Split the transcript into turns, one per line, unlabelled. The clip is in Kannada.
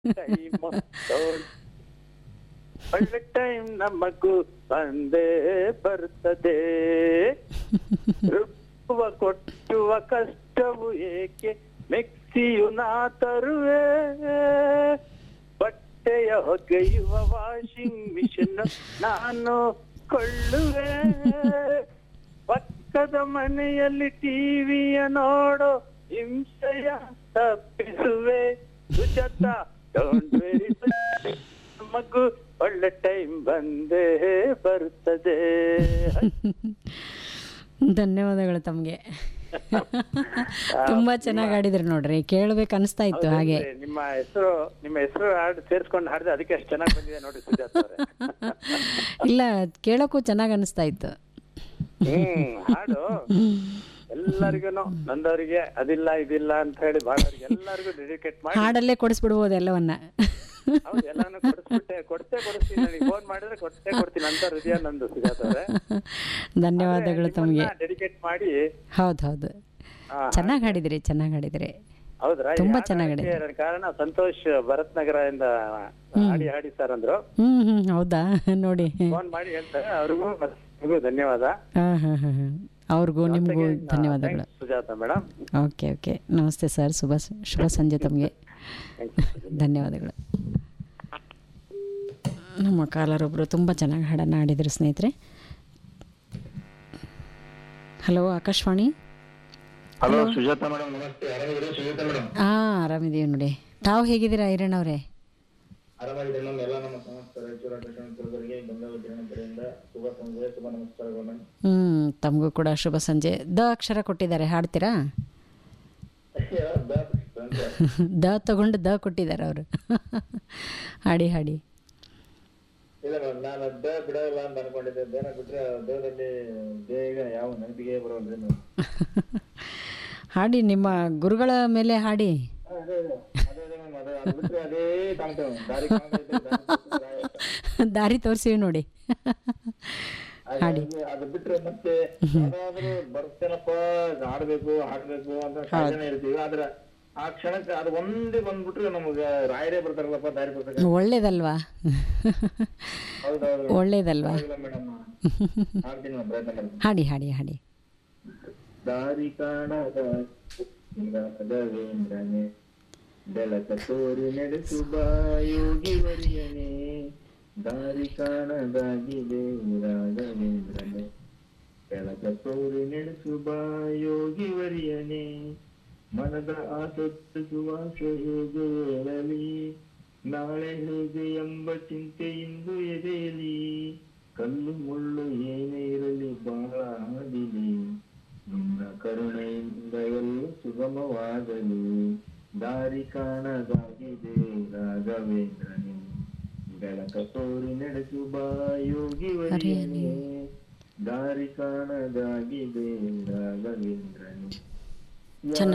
ಟೈಮ್ ಒಳ್ಳೆ ಟೈಮ್ ನಮಗೂ ಬಂದೇ ಬರ್ತದೆ ರುಬ್ಬುವ ಕೊಟ್ಟುವ ಕಷ್ಟವು ಏಕೆ ಮಿಕ್ಸಿಯು ನಾ ತರುವೆ ಬಟ್ಟೆಯ ಹೊಗೆಯುವ ವಾಷಿಂಗ್ ಮಿಷಿನ್ ನಾನು ಕೊಳ್ಳುವೆ ಪಕ್ಕದ ಮನೆಯಲ್ಲಿ ಟಿವಿಯ ನೋಡೋ ಹಿಂಸೆಯ ತಪ್ಪಿಸುವೆ ಸುಜಾತ ಡೋಂಟ್ ವೆರಿ ಮಗು ಒಳ್ಳೆ ಟೈಮ್ ಬಂದೇ ಬರ್ತದೆ
ಧನ್ಯವಾದಗಳು ತಮಗೆ ತುಂಬಾ ಚೆನ್ನಾಗಿ ಆಡಿದ್ರಿ ನೋಡ್ರಿ ಕೇಳ್ಬೇಕು ಅನಿಸ್ತಾ ಇತ್ತು ಹಾಗೆ
ಹೌದಲ್ರಿ? ನಿಮ್ಮ ಹೆಸರು ನಿಮ್ಮ ಹೆಸರು ಹಾಡು ಸೇರ್ಸ್ಕೊಂಡು ಹಾಡಿದ್ರೆ ಅದಕ್ಕೆ ಅಷ್ಟು ಚೆನ್ನಾಗಿ ಬಂದಿದೆ ನೋಡಿ ಸುಜಾತ ಅವರೇ
ಇಲ್ಲ ಕೇಳೋಕ್ಕೂ ಚೆನ್ನಾಗಿ ಅನಿಸ್ತಾ ಇತ್ತು
ಹ್ಮ್ ಹಾಡು ಎಲ್ಲರಿಗೂ ನಂದವರಿಗೆ ಅದಿಲ್ಲ ಇದಿಲ್ಲ ಅಂತ ಹೇಳಿ ಬಾಳವ್ರಿಗೆ ಎಲ್ಲರಿಗೂ ಡೆಡಿಕೇಟ್ ಮಾಡಿ
ಹಾಡಲ್ಲೇ ಕೊಡಿಸ್ಬಿಡ್ಬೋದು ಎಲ್ಲವನ್ನ
ಹೌದು ಎಲ್ಲಾನು ಕೊಡಿಸ್ಬಿಟ್ಟೆ ಕೊಡ್ತೇ ಕೊಡಿಸ್ತೀನಿ ನನಗೆ ಫೋನ್ ಮಾಡಿದ್ರೆ ಕೊಡ್ತೇ ಕೊಡ್ತೀನಿ ಅಂತ ಹೃದಯ ನಂದು ಸುಜಾತ ಅವರೇ
ಧನ್ಯವಾದಗಳು ತಮಗೆ
ಡೆಡಿಕೇಟ್ ಮಾಡಿ
ಹೌದು ಹೌದು
ಆ,
ಚೆನ್ನಾಗಿ ಹಾಡಿದ್ರಿ ಚೆನ್ನಾಗಿ ಹಾಡಿದ್ರಿ
ಹೌದ್ರಾ
ತುಂಬಾ
ಈ
ಚೆನ್ನಾಗ್
ಹಾಡು ಹಾಡಕ್ಕೆ ಕಾರಣ ಸಂತೋಷ್ ಭರತ್ ನಗರ ಇಂದ ಹಾಡಿ ಹಾಡಿ ಸರ್ ಅಂದ್ರು
ಹ್ಮ್ ಹ್ಮ್ ಹೌದಾ ನೋಡಿ
ಫೋನ್ ಮಾಡಿ ಹೇಳ್ತಾರೆ ಅವ್ರಿಗೂ ಮತ್ತೆ ನಿಮಗೂ ಧನ್ಯವಾದ
ಹಾ ಹಾ ಹಾ ಹಾ ಅವ್ರಿಗೂ ನಿಮಗೂ ಧನ್ಯವಾದಗಳು
Thanks, Sujata madam
okay okay ನಮಸ್ತೆ ಸರ್ ಶುಭ ಶುಭ ಸಂಜೆ ತಮಗೆ ಧನ್ಯವಾದಗಳು ನಮ್ಮ ಕಾಲರೊಬ್ಬರು ತುಂಬ ಚೆನ್ನಾಗಿ ಹಾಡನ್ನು ಹಾಡಿದರು ಸ್ನೇಹಿತರೆ hello Akashvani
hello Sujata madam ನಮಸ್ತೆ ಆರಾಮಿದ್ದೀರಾ ಸುಜಾತ ಮೇಡಮ್
ಹಾಂ ಆರಾಮಿದ್ದೀವಿ ನೋಡಿ ತಾವು ಹೇಗಿದ್ದೀರಾ ಐರಣ್ಣ ಅವರೇ
ಆರಾಮಾಗಿದೆ ನಮ್ಮ ಎಲ್ಲ ನಮ್ಮ ಸಮಸ್ತ ರಾಯಚೂರು ಆಕಾಶವಾಣಿಯವರಿಗೆ ಗಂಗಾವತಿ ಕಡೆಯಿಂದ ಶುಭ ಸಂಜೆ ಶುಭ ನಮಸ್ಕಾರಗಳು ಮೇಡಮ್
ಹ್ಞೂ ತಮಗೂ ಕೂಡ ಶುಭ ಸಂಜೆ ದ ಅಕ್ಷರ ಕೊಟ್ಟಿದ್ದಾರೆ ಹಾಡ್ತೀರಾ ದ ತಗೊಂಡು ದ ಕೊಟ್ಟಿದ್ದಾರೆ ಅವರು ಹಾಡಿ ಹಾಡಿ
ಇಲ್ಲ ಮೇಡಮ್ ನಾನು ಅದ್ದ ಬಿಡಲ್ಲ ಅಂತ ಅನ್ಕೊಂಡಿದ್ದೆ ದೇನ ಬಿಟ್ರೆ ದೇಹದಲ್ಲಿ ಬೇಗ ಯಾವ ನೆನಪಿಗೆ ಬರೋಲ್ರಿ ಮೇಡಮ್
ಹಾಡಿ ನಿಮ್ಮ ಗುರುಗಳ ಮೇಲೆ ಹಾಡಿ
ಅದೇ ಅದೇ ಅದೇ ಅದೇ ಮೇಡಮ್ ಅದೇ ಅದು ಬಿಟ್ರೆ ಅದೇ ಕಾಣ್ತೇವೆ ದಾರಿ ಕಾಣ್ತೈತೆ ದಾರಿ ತೋರ್ಸಿದ್ರೆ ಆಯ್ತು.
ದಾರಿ ತೋರಿಸಿ ನೋಡಿ ಹಾಡಿ
ಹಾಗಾಗಿ ಅದು ಬಿಟ್ರೆ ಮತ್ತೆ ಯಾವ್ದಾದ್ರು ಬರ್ತೇನಪ್ಪ ಆಡ್ಬೇಕು ಹಾಡ್ಬೇಕು ಅಂತ ಕಾಯ್ತಾನೆ ಇರ್ತೀವಿ ಆದ್ರೆ ಆ ಕ್ಷಣಕ್ಕೆ ಅದು ಒಂದೇ ಬಂದ್ಬಿಟ್ರೆ ನಮ್ಗೆ ರಾಯರೇ ಬರ್ತಾರಲ್ಲಪ್ಪ ದಾರಿ ಬರ್ತಾರೆ
ಒಳ್ಳೇದಲ್ವಾ
ಹೌದೌದು
ಒಳ್ಳೇದಲ್ವಾ
ಮೇಡಮ್ ಹಾಡ್ತೀನಿ ನಾನು ಪ್ರಯತ್ನ ಮಾಡ್ತೀನಿ
ಹಾಡಿ ಹಾಡಿ ಹಾಡಿ
ದಾರಿ ಕಾಣದ ರಾಘವೇಂದ್ರನೇ ಬೆಳಕ ತೋರಿ ನಡೆಸುವ ಯೋಗಿ ವರಿಯನೇ ದಾರಿ ಕಾಣದಾಗಿದೆ ರಾಘವೇಂದ್ರನೇ ಬೆಳಕ ತೋರಿ ನಡೆಸುವ ಯೋಗಿ ವರಿಯನೇ ಮನದ ಆಸಕ್ತ ಸುವಾಸ ಹೇಗೆ ಏರಲಿ ನಾಳೆ ಹೇಗೆ ಎಂಬ ಚಿಂತೆ ಇಂದು ಎದೆಯಲಿ ಕಲ್ಲು ಮುಳ್ಳು ಏನೇ ಇರಲಿ ಬಹಳ ಹಾದಿಲಿ ನಿನ್ನ ಕರುಣೆಯಿಂದ ಎಲ್ಲ ಸುಗಮವಾಗಲಿ ದಾರಿ ಕಾಣದಾಗಿದೆ ರಾಘವೇಂದ್ರನೇ ಬೆಳಕ ತೋರಿ ನಡೆಸುವ ಯೋಗಿ ವರಿಯನೇ ದಾರಿ ಕಾಣದಾಗಿದೆ ರಾಘವೇಂದ್ರನೇ
ಚೆನ್ನಾಗಿ